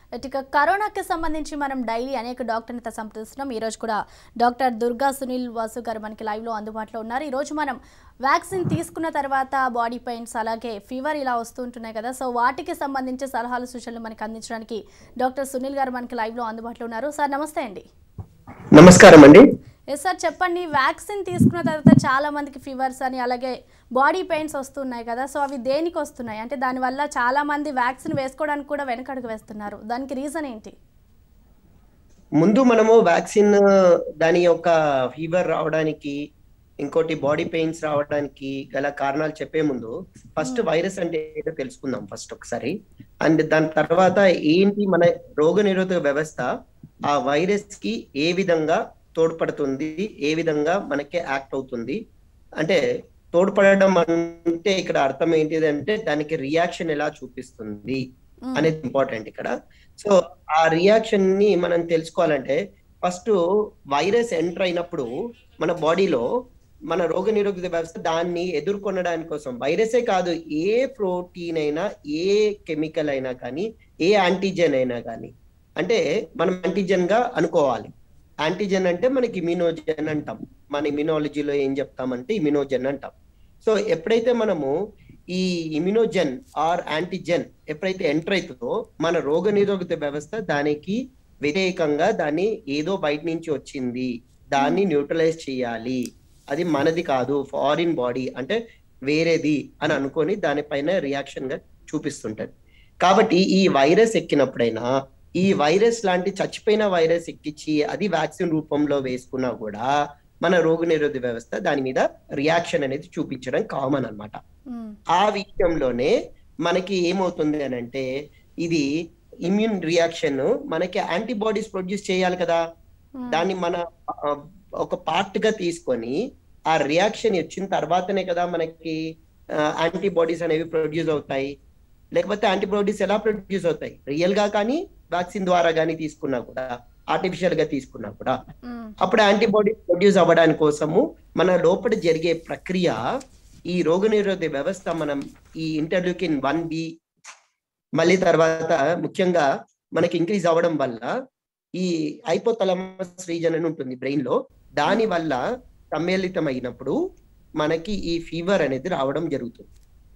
ఇక కరోనాకి సంబంధించి మనం డైలీ అనేక డాక్టర్లతో సంప్రదిస్తున్నాం ఈ రోజు కూడా డాక్టర్ దుర్గా సునీల్ వాసు గారు మనకి లైవ్లో అందుబాటులో ఉన్నారు ఈ రోజు మనం వ్యాక్సిన్ తీసుకున్న తర్వాత బాడీ పెయిన్స్ అలాగే ఫీవర్ ఇలా వస్తుంటున్నాయి కదా సో వాటికి సంబంధించి సలహాలు సూచనలు మనకి అందించడానికి డాక్టర్ సునీల్ గారు మనకి లైవ్లో అందుబాటులో ఉన్నారు సార్ నమస్తే అండి నమస్కారం అండి ఎస్ సార్ చెప్పండి వ్యాక్సిన్ తీసుకున్న తర్వాత చాలా మందికి ఫీవర్స్ అని అలాగే బాడీ పెయిన్స్ వస్తున్నాయి కదా సో అవి దేనికి వస్తున్నాయి అంటే దానివల్ల చాలా మంది వ్యాక్సిన్ వేసుకోవడానికి కూడా వెనకడుగు వేస్తున్నారు దానికి రీజన్ ఏంటి ముందు మనము వ్యాక్సిన్ దాని యొక్క ఫీవర్ రావడానికి ఇంకోటి బాడీ పెయిన్స్ రావడానికి గల కారణాలు చెప్పే ముందు ఫస్ట్ వైరస్ అంటే ఏంటో తెలుసుకుందాం ఫస్ట్ ఒకసారి అండ్ దాని తర్వాత ఏంటి మన రోగ నిరోధక వ్యవస్థ ఆ వైరస్ కి ఏ విధంగా తోడ్పడుతుంది ఏ విధంగా మనకి యాక్ట్ అవుతుంది అంటే తోడ్పడడం అంటే ఇక్కడ అర్థం ఏంటిది అంటే దానికి రియాక్షన్ ఎలా చూపిస్తుంది మ్మ్. అనేది ఇంపార్టెంట్ ఇక్కడ సో ఆ రియాక్షన్ ని మనం తెలుసుకోవాలంటే ఫస్ట్ వైరస్ ఎంటర్ అయినప్పుడు మన బాడీలో మన రోగ నిరోధక వ్యవస్థ దాన్ని ఎదుర్కొనడానికి కోసం వైరసే కాదు ఏ ప్రోటీన్ అయినా ఏ కెమికల్ అయినా కానీ ఏ యాంటీజెన్ అయినా కానీ అంటే మనం యాంటీజెన్ గా అనుకోవాలి యాంటీజెన్ అంటే మనకి ఇమ్యూనోజెన్ అంటాం మన ఇమ్యూనాలజీలో ఏం చెప్తామంటే ఇమ్యూనోజెన్ అంటాం సో ఎప్పుడైతే మనము ఈ ఇమ్యూనోజెన్ ఆర్ యాంటీజెన్ ఎప్పుడైతే ఎంటర్ అవుతుందో మన రోగ నిరోధక వ్యవస్థ దానికి వ్యతిరేకంగా దాన్ని ఏదో బయట నుంచి వచ్చింది దాన్ని న్యూట్రలైజ్ చేయాలి అది మనది కాదు ఫారిన్ బాడీ అంటే వేరేది అని అనుకొని దానిపైన రియాక్షన్ గా చూపిస్తుంటది కాబట్టి ఈ వైరస్ ఎక్కినప్పుడైనా ఈ వైరస్ లాంటి చచ్చిపోయిన వైరస్ ఎక్కించి అది వ్యాక్సిన్ రూపంలో వేసుకున్నా కూడా మన రోగ నిరోధక వ్యవస్థ దాని మీద రియాక్షన్ అనేది చూపించడం కామన్ అన్నమాట మ్మ్. ఆ విషయంలోనే మనకి ఏమవుతుంది అని అంటే ఇది ఇమ్యూన్ రియాక్షన్ మనకి యాంటీబాడీస్ ప్రొడ్యూస్ చేయాలి కదా మ్మ్. దాన్ని మన ఆ, ఒక పార్ట్ గా తీసుకొని ఆ రియాక్షన్ వచ్చిన తర్వాతనే కదా మనకి యాంటీబాడీస్ అనేవి ప్రొడ్యూస్ అవుతాయి లేకపోతే యాంటీబాడీస్ ఎలా ప్రొడ్యూస్ అవుతాయి రియల్ గా కానీ వ్యాక్సిన్ ద్వారా కానీ తీసుకున్నా కూడా ఆర్టిఫిషియల్ గా తీసుకున్నా కూడా మ్మ్. అప్పుడు యాంటీబాడీ ప్రొడ్యూస్ అవ్వడానికి కోసము మన లోపల జరిగే ప్రక్రియ ఈ రోగనిరోధక వ్యవస్థ మనం ఈ ఇంటర్లూకిన్ వన్ బి మళ్ళీ తర్వాత ముఖ్యంగా మనకి ఇంక్రీజ్ అవ్వడం వల్ల ఈ హైపోతలమస్ రీజన్ అని ఉంటుంది బ్రెయిన్ లో దాని వల్ల సమ్మేళితం అయినప్పుడు మనకి ఈ ఫీవర్ అనేది రావడం జరుగుతుంది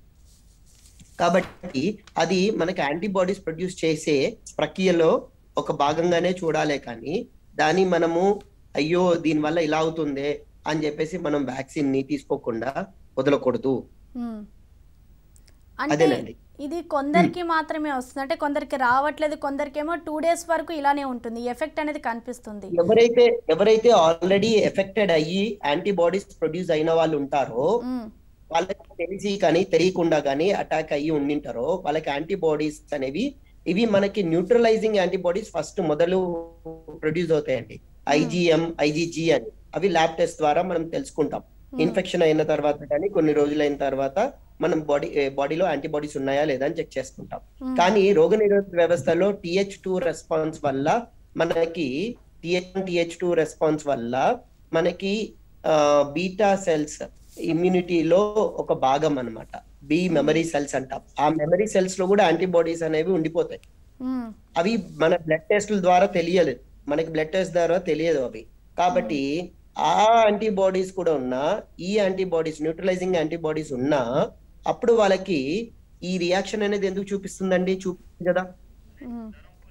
కాబట్టి అది మనకి యాంటీబాడీస్ ప్రొడ్యూస్ చేసే ప్రక్రియలో ఒక భాగంగానే చూడాలే కానీ దాన్ని మనము అయ్యో దీనివల్ల ఇలా అవుతుందే అని చెప్పేసి మనం వ్యాక్సిన్ ని తీసుకోకుండా వదలకూడదు మ్మ్. అంటే అదేనండి ఇది కొందరికి మాత్రమే వస్తుంది అంటే కొందరికి రావట్లేదు కొందరికేమో టూ డేస్ వరకు ఇలానే ఉంటుంది ఎఫెక్ట్ అనేది కనిపిస్తుంది ఎవరైతే ఎవరైతే ఆల్రెడీ ఎఫెక్టెడ్ అయ్యి యాంటీబాడీస్ ప్రొడ్యూస్ అయిన వాళ్ళు ఉంటారో మ్మ్. వాళ్ళకి తెలిసి కానీ తెలియకుండా కానీ అటాక్ అయ్యి ఉండింటారో వాళ్ళకి యాంటీబాడీస్ అనేవి ఇవి మనకి న్యూట్రలైజింగ్ యాంటీబాడీస్ ఫస్ట్ మొదలు ప్రొడ్యూస్ అవుతాయండి ఐజిఎం ఐజిజి అని అవి ల్యాబ్ టెస్ట్ ద్వారా మనం తెలుసుకుంటాం మ్మ్. ఇన్ఫెక్షన్ అయిన తర్వాత కానీ కొన్ని రోజులైన తర్వాత మనం బాడీ బాడీలో యాంటీబాడీస్ ఉన్నాయా లేదా అని చెక్ చేసుకుంటాం మ్మ్. కానీ రోగ నిరోధక వ్యవస్థలో టిహెచ్ టూ రెస్పాన్స్ వల్ల మనకి టిహెచ్ టిహెచ్ టూ రెస్పాన్స్ వల్ల మనకి బీటా సెల్స్ ఇమ్యూనిటీలో ఒక భాగం అన్నమాట బి మెమరీ సెల్స్ అంటాం ఆ మెమరీ సెల్స్ లో కూడా యాంటీబాడీస్ అనేవి ఉండిపోతాయి మ్మ్. అవి మన బ్లడ్ టెస్ట్ల ద్వారా తెలియలేదు మనకి బ్లడ్ టెస్ట్ ద్వారా తెలియదు అవి కాబట్టి ఆ యాంటీబాడీస్ కూడా ఉన్నా ఈ యాంటీబాడీస్ న్యూట్రలైజింగ్ యాంటీబాడీస్ ఉన్నా అప్పుడు వాళ్ళకి ఈ రియాక్షన్ అనేది ఎందుకు చూపిస్తుందండి చూపించదు కదా మ్మ్.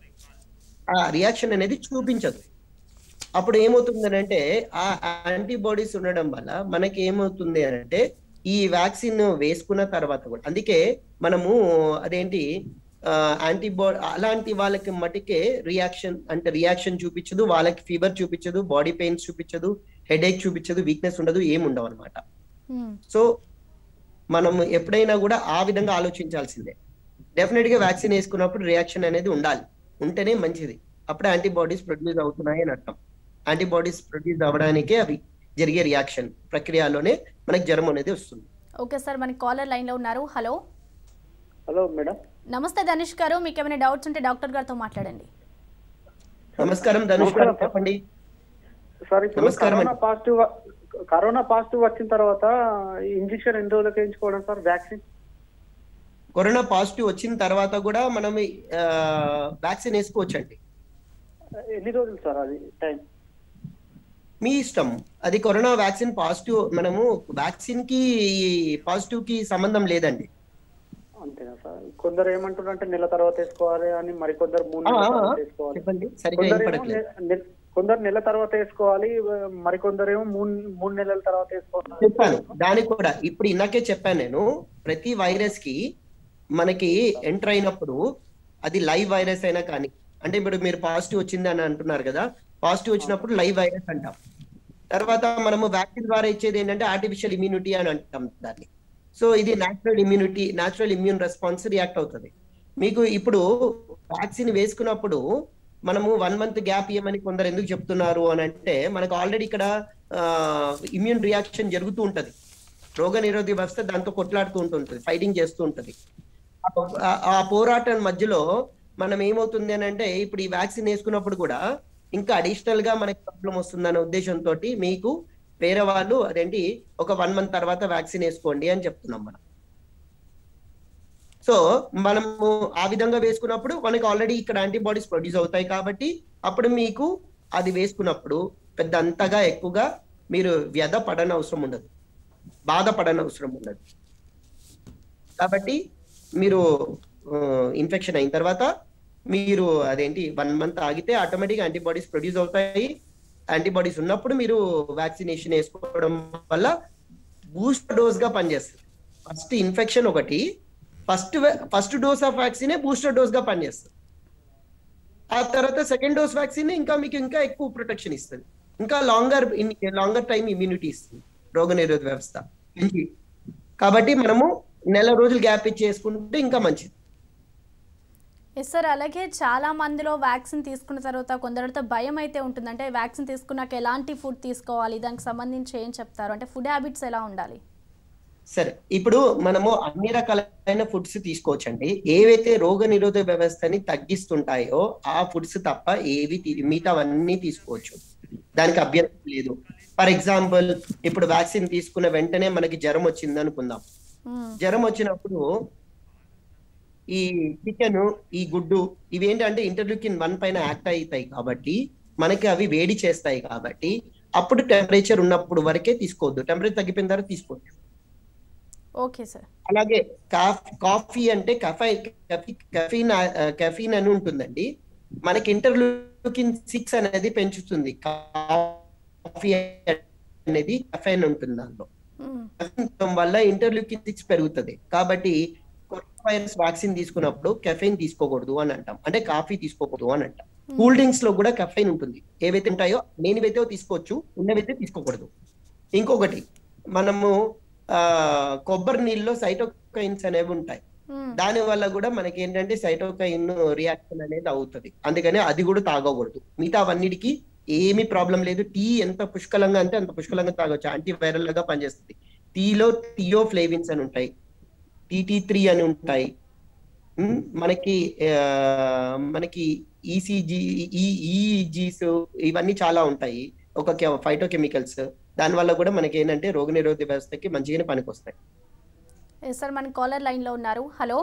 ఆ రియాక్షన్ అనేది చూపించదు అప్పుడు ఏమవుతుంది అంటే ఆ యాంటీబాడీస్ ఉండడం వల్ల మనకి ఏమవుతుంది అంటే ఈ వ్యాక్సిన్ వేసుకున్న తర్వాత కూడా అందుకే మనము అదేంటి యాంటీబాడీ అలాంటి వాళ్ళకి మటుకే రియాక్షన్ అంటే రియాక్షన్ చూపించదు వాళ్ళకి ఫీవర్ చూపించదు బాడీ పెయిన్స్ చూపించదు హెడేక్ చూపించదు వీక్నెస్ ఉండదు ఏమి ఉండవు అనమాట మ్మ్. సో మనం ఎప్పుడైనా కూడా ఆ విధంగా ఆలోచించాల్సిందే డెఫినెట్ గా వ్యాక్సిన్ వేసుకున్నప్పుడు రియాక్షన్ అనేది ఉండాలి ఉంటేనే మంచిది అప్పుడు యాంటీబాడీస్ ప్రొడ్యూస్ అవుతున్నాయి అని అర్థం యాంటీబాడీస్ ప్రొడ్యూస్ అవ్వడానికే అవి జరిగే రియాక్షన్ ప్రక్రియలోనే మనకి జ్వరం అనేది వస్తుంది ఓకే సార్ మనకి కాలర్ లైన్లో ఉన్నారు హలో హలో మేడం నమస్తే ధనుష్ గారు మీకు ఏమైనా డౌట్స్ ఉంటే డాక్టర్ గారితో మాట్లాడండి నమస్కారం ధనుష్ గారు చెప్పండి సార్ ఇప్పుడు నమస్కారం కరోనా అండి. పాజిటివ్ కరోనా పాజిటివ్ వచ్చిన తర్వాత ఇంజెక్షన్ ఎన్ని రోజులకు వేయించుకోవడం సార్ వ్యాక్సిన్ కరోనా పాజిటివ్ వచ్చిన తర్వాత కూడా మనం వ్యాక్సిన్ వేసుకోవచ్చు అండి ఎన్ని రోజులు సార్ అది టైం మీ ఇష్టం అది కరోనా వ్యాక్సిన్ పాజిటివ్ మనము వ్యాక్సిన్ కి పాజిటివ్ కి సంబంధం లేదండి అంతేనా సార్ కొందరు ఏమంటున్నారంటే నెల తర్వాత వేసుకోవాలి అని మరి కొందరు మూడు ఆ, నెలల ఆ, తర్వాత ఆ. వేసుకోవాలి చెప్పండి సరిగ్గా కొందరేమో వినపడట్లేదు నె- నె- కొందరు నెల తర్వాత వేసుకోవాలి మరి కొందరేమో మూడు మూడు నెలల తర్వాత వేసుకోవాలి చెప్పాను దానికి కూడా ఇప్పుడు ఇన్నాకే చెప్పాను నేను ప్రతి వైరస్ కి మనకి ఎంటర్ అయినప్పుడు అది లైవ్ వైరస్ అయినా కానీ అంటే ఇప్పుడు మీరు పాజిటివ్ వచ్చింది అని అంటున్నారు కదా పాజిటివ్ వచ్చినప్పుడు లైవ్ వైరస్ అంటాం తర్వాత మనము వ్యాక్సిన్ ద్వారా ఇచ్చేది ఏంటంటే ఆర్టిఫిషియల్ ఇమ్యూనిటీ అని అంటాం దాన్ని సో ఇది natural immunity natural immune response react అవుతుంది మీకు ఇప్పుడు వ్యాక్సిన్ వేసుకున్నప్పుడు మనము వన్ మంత్ గ్యాప్ ఇవ్వమని కొందరు ఎందుకు చెప్తున్నారు అని అంటే మనకు ఆల్రెడీ ఇక్కడ ఇమ్యూన్ రియాక్షన్ జరుగుతూ ఉంటది రోగ నిరోధక వ్యవస్థ దాంతో కొట్లాడుతూ ఉంటుంటది ఫైటింగ్ చేస్తూ ఉంటది ఆ- ఆ పోరాటం మధ్యలో మనం ఏమవుతుంది అని అంటే ఇప్పుడు ఈ వ్యాక్సిన్ వేసుకున్నప్పుడు కూడా ఇంకా అడిషనల్ గా మనకి ప్రాబ్లం వస్తుందనే ఉద్దేశంతో మీకు వేరే వాళ్ళు అదేంటి ఒక వన్ మంత్ తర్వాత వ్యాక్సిన్ వేసుకోండి అని చెప్తున్నాం మనం సో మనము ఆ విధంగా వేసుకున్నప్పుడు మనకి ఆల్రెడీ ఇక్కడ యాంటీబాడీస్ ప్రొడ్యూస్ అవుతాయి కాబట్టి అప్పుడు మీకు అది వేసుకున్నప్పుడు పెద్ద అంతగా ఎక్కువగా మీరు వ్యధ పడని అవసరం ఉండదు బాధపడని అవసరం ఉండదు కాబట్టి మీరు ఇన్ఫెక్షన్ అయిన తర్వాత మీరు అదేంటి వన్ మంత్ ఆగితే ఆటోమేటిక్ యాంటీబాడీస్ ప్రొడ్యూస్ అవుతాయి యాంటీబాడీస్ ఉన్నప్పుడు మీరు వ్యాక్సినేషన్ వేసుకోవడం వల్ల బూస్టర్ డోస్ గా పనిచేస్తుంది ఫస్ట్ ఇన్ఫెక్షన్ ఒకటి ఫస్ట్ ఫస్ట్ డోస్ ఆఫ్ వ్యాక్సినే బూస్టర్ డోస్ గా పనిచేస్తుంది ఆ తర్వాత సెకండ్ డోస్ వ్యాక్సిన్ ఇంకా మీకు ఇంకా ఎక్కువ ప్రొటెక్షన్ ఇస్తుంది ఇంకా లాంగర్ లాంగర్ టైం ఇమ్యూనిటీ ఇస్తుంది రోగ నిరోధక వ్యవస్థ నుంచి. కాబట్టి మనము నెల రోజులు గ్యాప్ ఇచ్చి చేసుకుంటే ఇంకా మంచిది ఎస్ సార్ అలాగే చాలా మందిలో వ్యాక్సిన్ తీసుకున్న తర్వాత కొందరితో భయం అయితే ఉంటుంది అంటే వ్యాక్సిన్ తీసుకున్నాక ఎలాంటి ఫుడ్ తీసుకోవాలి దానికి సంబంధించి ఏం చెప్తారు అంటే ఫుడ్ హ్యాబిట్స్ ఎలా ఉండాలి సరే ఇప్పుడు మనము అన్ని రకాలైన ఫుడ్స్ తీసుకోవచ్చండి ఏవైతే రోగ నిరోధక వ్యవస్థని తగ్గిస్తుంటాయో ఆ ఫుడ్స్ తప్ప ఏవి తీ- మిగతావన్నీ తీసుకోవచ్చు దానికి అభ్యంతరం లేదు ఫర్ ఎగ్జాంపుల్ ఇప్పుడు వ్యాక్సిన్ తీసుకున్న వెంటనే మనకి జ్వరం వచ్చింది అనుకుందాం మ్మ్. జ్వరం వచ్చినప్పుడు ఈ చికెన్ ఈ గుడ్డు ఇవేంటంటే ఇంటర్లూకిన్ వన్ పైన యాక్ట్ అవుతాయి కాబట్టి మనకి అవి వేడి చేస్తాయి కాబట్టి అప్పుడు టెంపరేచర్ ఉన్నప్పుడు వరకే తీసుకోవద్దు టెంపరేచర్ తగ్గిపోయిన తర్వాత తీసుకోవచ్చు ఓకే సార్ అలాగే కాఫ్ కాఫీ అంటే కఫై కెఫీన్ కెఫీన్ అని ఉంటుందండి మనకి ఇంటర్లూకిన్ సిక్స్ అనేది పెంచుతుంది కాఫీ అనేది కెఫైన్ ఉంటుంది దాంట్లో మ్మ్. ఉండటం వల్ల ఇంటర్లూకిన్ సిక్స్ పెరుగుతుంది కాబట్టి కరోనా వైరస్ వ్యాక్సిన్ తీసుకున్నప్పుడు కెఫైన్ తీసుకోకూడదు అని అంటాం అంటే కాఫీ తీసుకోకూడదు అని అంటాం కూల్ డ్రింక్స్ లో కూడా కెఫైన్ ఉంటుంది ఏవైతే ఉంటాయో లేనివైతే తీసుకోవచ్చు ఉన్నవైతే తీసుకోకూడదు ఇంకొకటి మనము ఆ కొబ్బరి నీళ్ళలో సైటోకైన్స్ అనేవి ఉంటాయి మ్మ్. దాని వల్ల కూడా మనకి ఏంటంటే సైటోకైన్ రియాక్షన్ అనేది అవుతుంది అందుకని అది కూడా తాగకూడదు మిగతా అవన్నిటికి ఏమీ ప్రాబ్లం లేదు టీ ఎంత పుష్కలంగా అంటే అంత పుష్కలంగా తాగొచ్చు యాంటీ వైరల్ గా పనిచేస్తుంది టీలో థియో ఫ్లేవిన్స్ అని ఉంటాయి టీటీ త్రీ అని ఉంటాయి ఉమ్, మనకి ఆ, మనకి ఈసీజీ ఈఈజీస్ ఇవన్నీ చాలా ఉంటాయి ఒక ఫైటో కెమికల్స్ దాని వల్ల కూడా మనకి ఏంటంటే రోగ నిరోధక వ్యవస్థకి మంచిగానే పనికొస్తాయి ఎస్ సార్ మన కాలర్ లైన్లో ఉన్నారు హలో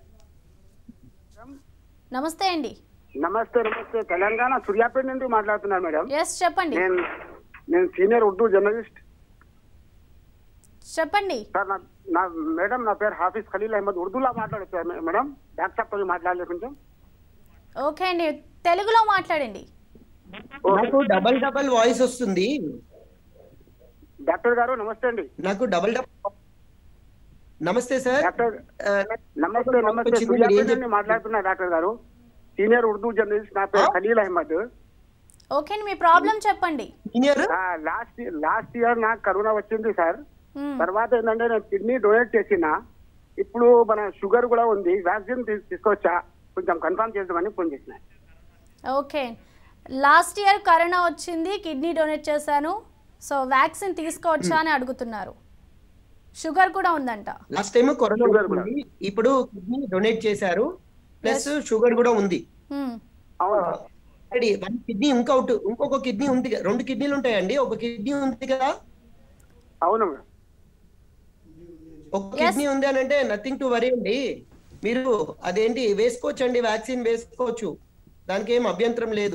నమస్తే అండి నమస్తే నమస్తే తెలంగాణ సూర్యాపేట నుండి మాట్లాడుతున్నాను మేడం ఎస్ చెప్పండి నేను నేను సీనియర్ ఉర్దూ జర్నలిస్ట్ చెప్పండి సార్ నా నా మేడం నా పేరు హాఫీజ్ ఖలీల్ అహ్మద్ ఉర్దూలో మాట్లాడచ్చు సార్ మేడం డాక్టర్ సాబ్తో మాట్లాడలే కొంచెం ఓకే అండి తెలుగులో మాట్లాడండి నాకు డబల్ డబల్ వాయిస్ వస్తుంది డాక్టర్ గారు నమస్తే అండి నాకు డబల్ డబల్ నమస్తే సార్ డాక్టర్ ఆ, నాకు నమస్తే double నమస్తే వచ్చింది. మీరు ఏం సూర్యాపేట నుండి చెప్తున్నారు? మాట్లాడుతున్నా డాక్టర్ గారు సీనియర్ ఉర్దూ జర్నలిస్ట్ నా పేరు ఆ? ఖలీల్ అహ్మద్ ఓకే అండి మీ ప్రాబ్లం చెప్పండి సీనియర్ లాస్ట్ లాస్ట్ ఇయర్ నాకు కరోనా వచ్చింది సార్ మ్మ్. తర్వాత ఏంటంటే నేను కిడ్నీ డొనేట్ చేసిన ఇప్పుడు మన షుగర్ కూడా ఉంది వ్యాక్సిన్ తీ- తీసుకోవచ్చా కొంచెం కన్ఫర్మ్ చేద్దామని ఫోన్ చేసిన ఓకే లాస్ట్ ఇయర్ కరోనా వచ్చింది కిడ్నీ డొనేట్ చేశాను సో వ్యాక్సిన్ తీసుకోవచ్చా అని అడుగుతున్నారు షుగర్ కూడా ఉందంట లాస్ట్ టైం కరోనా Sugar కూడా. వచ్చింది. ఇప్పుడు కిడ్నీ డొనేట్ చేశారు ప్లస్ షుగర్ కూడా ఉంది మ్మ్. అవును ఆల్రెడీ వన్ కిడ్నీ ఇంకొకటి ఇంకొక కిడ్నీ ఉంది కదా. రెండు కిడ్నీలు ఉంటాయండి ఒక కిడ్నీ ఉంది కదా అవును మేడం ఒక కిడ్నీ ఉంది అని అంటే నథింగ్ టు వరీ అండి మీరు అదేంటి వేసుకోవచ్చు అండి వ్యాక్సిన్ వేసుకోవచ్చు దానికి ఏం అభ్యంతరం లేదు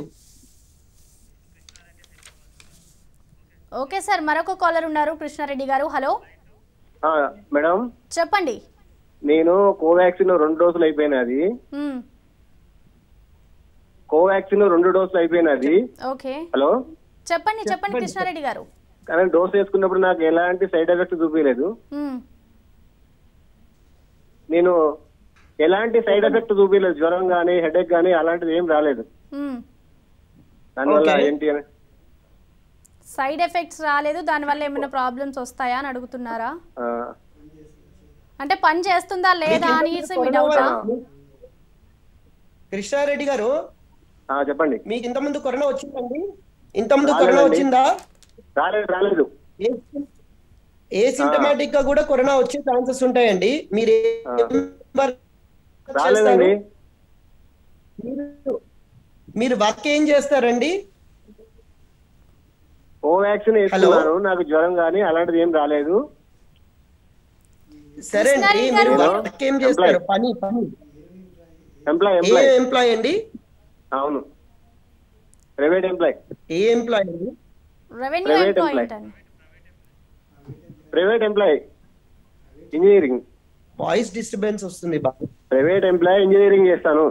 ఓకే సార్ మరొక కాలర్ ఉన్నారు కృష్ణారెడ్డి గారు హలో ఆ, మేడం చెప్పండి నేను కోవాక్సిన్ రెండు డోసులు అయిపోయినది మ్మ్. కోవాక్సిన్ రెండు డోసులు అయిపోయినది ఓకే హలో చెప్పండి చెప్పండి కృష్ణారెడ్డి గారు కానీ డోస్ వేసుకున్నప్పుడు నాకు ఎలాంటి సైడ్ ఎఫెక్ట్ చూపించలేదు మ్మ్. నేను ఎలాంటి సైడ్ ఎఫెక్ట్ చూపించలేదు జ్వరం కానీ హెడేక్ కానీ అలాంటిది ఏం రాలేదు మ్మ్. దానివల్ల Okay. ఏంటి అని సైడ్ ఎఫెక్ట్స్ రాలేదు దానివల్ల ఏమైనా ప్రాబ్లమ్స్ వస్తాయా అని అడుగుతున్నారా ఆ, అంటే పని చేస్తుందా లేదా అని మీ డౌటా కృష్ణారెడ్డి గారు ఆ, చెప్పండి మీకు ఇంతకుముందు కరోనా వచ్చిందండి ఇంతకుముందు రాలేదండి. కరోనా వచ్చిందా రాలేదు రాలేదు ఏ సిమ్టమాటిక్ గా కూడా కరోనా వచ్చే ఛాన్సెస్ ఉంటాయండి మీరు ఆ. ఏం work రాలేదండి చేస్తారు? మీరు- మీరు వర్క్ ఏం చేస్తారండి కోవాక్సిన్ వేసుకున్నాను నాకు జ్వరం కానీ అలాంటిది ఏం రాలేదు సరే అండి కృష్ణారెడ్డి మీరు గారు. వర్క్ ఏం చేస్తారు పని పని ఎంప్లాయ్ ఏ ఎంప్లాయ్ ఎంప్లాయ్ అండి అవును ప్రైవేట్ ఎంప్లాయ్ ఏ ఎంప్లాయ్ అండి రెవెన్యూ Private ఎంప్లాయీ employee. అండి private employee engineering voice disturbance వస్తుంది బాగా ప్రైవేట్ ఎంప్లాయ్ ఇంజనీరింగ్ చేస్తాను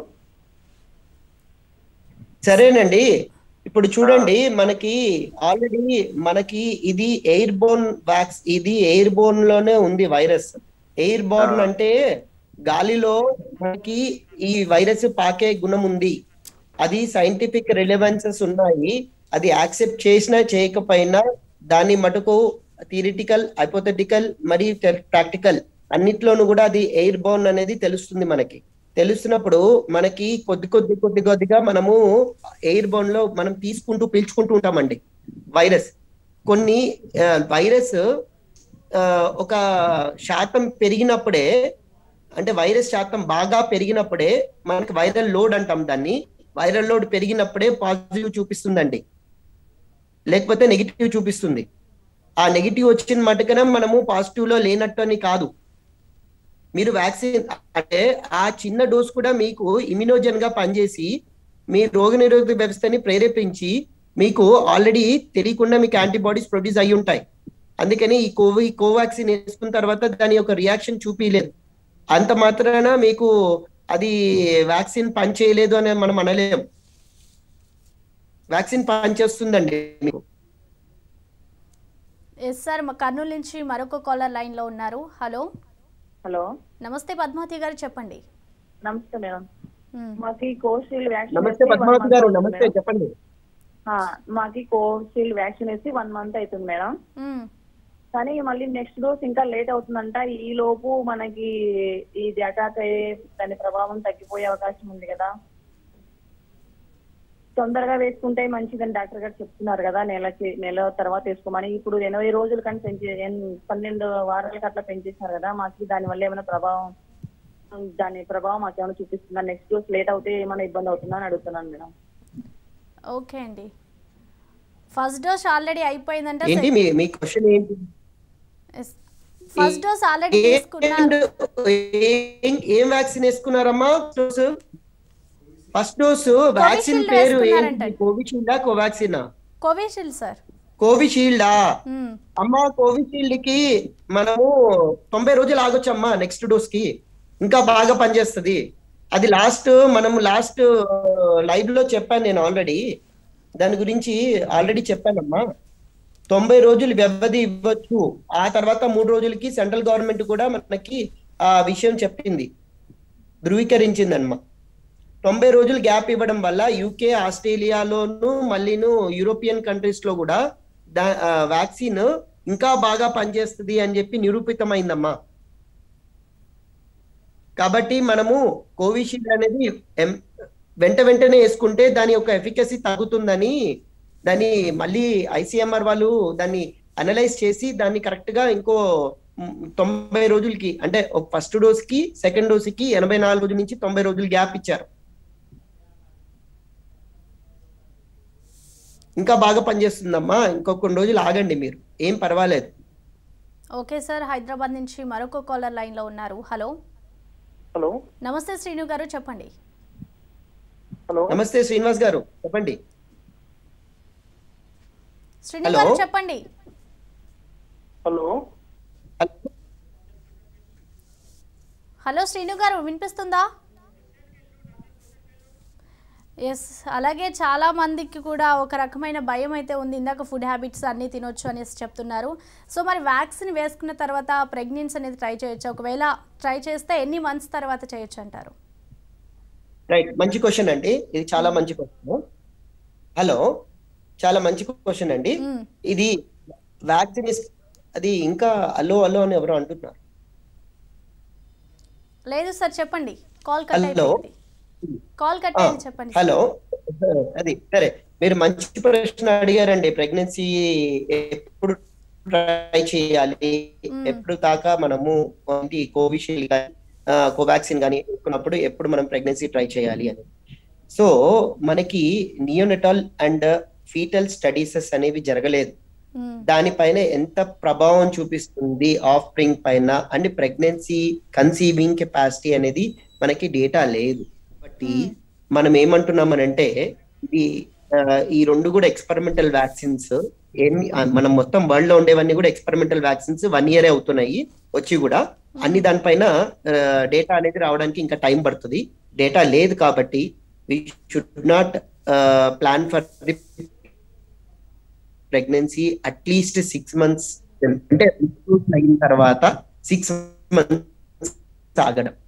సరేనండి ఇప్పుడు చూడండి మనకి ఆల్రెడీ మనకి ఇది ఎయిర్ బోర్న్ వ్యాక్స్ ఇది ఎయిర్ బోర్న్ లోనే ఉంది వైరస్ ఎయిర్ బోర్న్ ఆ. అంటే గాలిలో మనకి ఈ వైరస్ పాకే గుణం ఉంది అది సైంటిఫిక్ రిలవెన్సెస్ ఉన్నాయి అది యాక్సెప్ట్ చేసినా చేయకపోయినా దాని మటుకు థియరిటికల్ హైపోథెటికల్ మరియు ప్రాక్టికల్ అన్నిట్లోనూ కూడా అది ఎయిర్ బోర్న్ అనేది తెలుస్తుంది మనకి తెలుస్తున్నప్పుడు మనకి కొద్ది కొద్ది కొద్ది కొద్దిగా మనము ఎయిర్ బోర్న్ లో మనం తీసుకుంటూ పీల్చుకుంటూ ఉంటామండి వైరస్ కొన్ని వైరస్ ఒక శాతం పెరిగినప్పుడే అంటే వైరస్ శాతం బాగా పెరిగినప్పుడే మనకి వైరల్ లోడ్ అంటాం దాన్ని వైరల్ లోడ్ పెరిగినప్పుడే పాజిటివ్ చూపిస్తుందండి లేకపోతే నెగిటివ్ చూపిస్తుంది ఆ నెగిటివ్ వచ్చిన మటుకనే మనము పాజిటివ్ లో లేనట్టు అని కాదు మీరు వ్యాక్సిన్ అంటే ఆ చిన్న డోస్ కూడా మీకు ఇమ్యునోజన్ గా పనిచేసి మీ రోగనిరోధక వ్యవస్థని ప్రేరేపించి మీకు ఆల్రెడీ తెలియకుండా మీకు యాంటీబాడీస్ ప్రొడ్యూస్ అయి ఉంటాయి అందుకని ఈ కోవి కోవాక్సిన్ వేసుకున్న తర్వాత దాని యొక్క రియాక్షన్ చూపించలేదు అంత మాత్రాన మీకు అది వ్యాక్సిన్ పనిచేయలేదు అని మనం అనలేం వ్యాక్సిన్ పనిచేస్తుందండి మీకు ఎస్ సార్ మా కర్నూలు నుంచి మరొక కాలర్ లైన్ లో ఉన్నారు హలో హలో నమస్తే పద్మావతి గారు చెప్పండి నమస్తే మేడం మ్మ్. మాకి కోవిషీల్డ్ వ్యాక్సిన్ నమస్తే వేసి one పద్మావతి month గారు అవుతుంది నమస్తే మేడం. చెప్పండి ఆ, మాకి కోవిషీల్డ్ వ్యాక్సిన్ వేసి వన్ మంత్ అవుతుంది మేడం మ్మ్. కానీ మళ్ళీ నెక్స్ట్ డోస్ ఇంకా లేట్ అవుతుందంట ఈ లోపు మనకి ఇది అటాక్ అయ్యే దాని ప్రభావం తగ్గిపోయే అవకాశం ఉంది కదా తొందరగా వేసుకుంటే మంచిదని డాక్టర్ గారు చెప్తున్నారు కదా నెలకి నెల తర్వాత వేసుకోమని ఇప్పుడు ఎనభై రోజుల కంటే పెంచి ఎన్- పన్నెండు వారాలకు అట్లా పెంచేశారు కదా మాకు దాని వల్ల ఏమైనా ప్రభావం దాని ప్రభావం మాకు ఏమైనా చూపిస్తుందా నెక్స్ట్ డోస్ లేట్ అవుతే ఏమైనా ఇబ్బంది అవుతుందా అని అడుగుతున్నాను మేడం ఓకే అండి ఫస్ట్ డోస్ ఆల్రెడీ అయిపోయిందంటే ఏంటి మీ మీ క్వశ్చన్ ఏంటి ఫస్ట్ డోస్ ఆల్రెడీ తీసుకున్నారు ఏం ఏం వ్యాక్సిన్ వేసుకున్నారమ్మా dose first dose vaccine Covishield పేరు వేసుకున్నారంట. ఏంటి కోవిషీల్డా కోవాక్సినా కోవిషీల్డ్ సార్ కోవిషీల్డా మ్మ్. అమ్మా కోవిషీల్డ్ కి మనము తొంభై రోజులు ఆగొచ్చమ్మా నెక్స్ట్ డోస్ కి ఇంకా బాగా పనిచేస్తది అది లాస్ట్ మనము లాస్ట్ లైవ్ లో చెప్పాను నేను ఆల్రెడీ దాని గురించి ఆల్రెడీ చెప్పానమ్మా తొంభై రోజులు వ్యవధి ఇవ్వచ్చు ఆ తర్వాత మూడు రోజులకి సెంట్రల్ గవర్నమెంట్ కూడా మనకి ఆ విషయం చెప్పింది ధృవీకరించిందన్నమా తొంభై రోజులు గ్యాప్ ఇవ్వడం వల్ల యూకే ఆస్ట్రేలియాలోను మళ్ళీను యూరోపియన్ కంట్రీస్ లో కూడా వ్యాక్సిన్ ఇంకా బాగా పనిచేస్తుంది అని చెప్పి నిరూపితమైందమ్మా కాబట్టి మనము కోవిషీల్డ్ అనేది ఎం- వెంట వెంటనే వేసుకుంటే దాని యొక్క ఎఫికసీ తగ్గుతుందని దాన్ని మళ్ళీ ఐసీఎంఆర్ వాళ్ళు దాన్ని అనలైజ్ చేసి దాన్ని కరెక్ట్ గా ఇంకో మ్, తొంభై రోజులకి అంటే ఒక ఫస్ట్ డోస్ కి సెకండ్ డోస్ కి ఎనభై నాలుగు రోజుల నుంచి తొంభై రోజులు గ్యాప్ ఇచ్చారు ఇంకా బాగా పనిచేస్తుందమ్మా ఇంకొక కొన్ని రోజులు ఆగండి మీరు ఏం పర్వాలేదు ఓకే సార్ హైదరాబాద్ నుంచి మరొక కాలర్ లైన్ లో ఉన్నారు హలో హలో నమస్తే శ్రీను గారు చెప్పండి హలో నమస్తే శ్రీనివాస్ గారు చెప్పండి శ్రీను హలో. గారు చెప్పండి హలో హలో శ్రీను గారు వినిపిస్తుందా ఎస్ అలాగే చాలా మందికి కూడా ఒక రకమైన భయం అయితే ఉంది ఇందాక ఫుడ్ హ్యాబిట్స్ అన్నీ తినొచ్చు అనేసి చెప్తున్నారు సో మరి వ్యాక్సిన్ వేసుకున్న తర్వాత ప్రెగ్నెన్సీ అనేది ట్రై చేయొచ్చు ఒకవేళ ట్రై చేస్తే ఎన్ని మంత్స్ తర్వాత చేయొచ్చు అంటారు రైట్ మంచి క్వశ్చన్ అండి ఇది చాలా మంచి క్వశ్చన్ హలో చాలా మంచి క్వశ్చన్ అండి మ్మ్. ఇది వ్యాక్సిన్ అది ఇంకా అలో అలో అని ఎవరో అంటున్నారు లేదు సార్ చెప్పండి కాల్ కట్ హలో. అయిపోయింది కాల్ కట్ అయింది చెప్పండి సార్. హలో అది సరే మీరు మంచి ప్రశ్న అడిగారండి ప్రెగ్నెన్సీ ఎప్పుడు ట్రై చేయాలి మ్మ్. ఎప్పుడు దాకా మనము ఏంటి కోవిషీల్డ్ కానీ కోవాక్సిన్ కానీ తీసుకున్నప్పుడు ఎప్పుడు మనం ప్రెగ్నెన్సీ ట్రై చేయాలి అని సో మనకి నియోనెటాల్ అండ్ ఫీటల్ స్టడీసెస్ అనేవి జరగలేదు మ్మ్. దానిపైన ఎంత ప్రభావం చూపిస్తుంది ఆఫ్ స్ప్రింగ్ పైన అండ్ ప్రెగ్నెన్సీ కన్సీవింగ్ కెపాసిటీ అనేది మనకి డేటా లేదు కాబట్టి మనం ఏమంటున్నామనంటే ఇది ఆ, ఈ రెండు కూడా ఎక్స్పెరిమెంటల్ వ్యాక్సిన్స్ ఎన్ని ఆ, మనం మొత్తం వరల్డ్ లో ఉండేవన్నీ కూడా ఎక్స్పెరిమెంటల్ వ్యాక్సిన్స్ వన్ ఇయరే అవుతున్నాయి వచ్చి కూడా అన్ని దానిపైన డేటా అనేది రావడానికి ఇంకా టైం పడుతుంది డేటా లేదు కాబట్టి we should not plan for the pregnancy at least six months అంటే recruit అయిన తర్వాత సిక్స్ మంత్స్ ఆగడం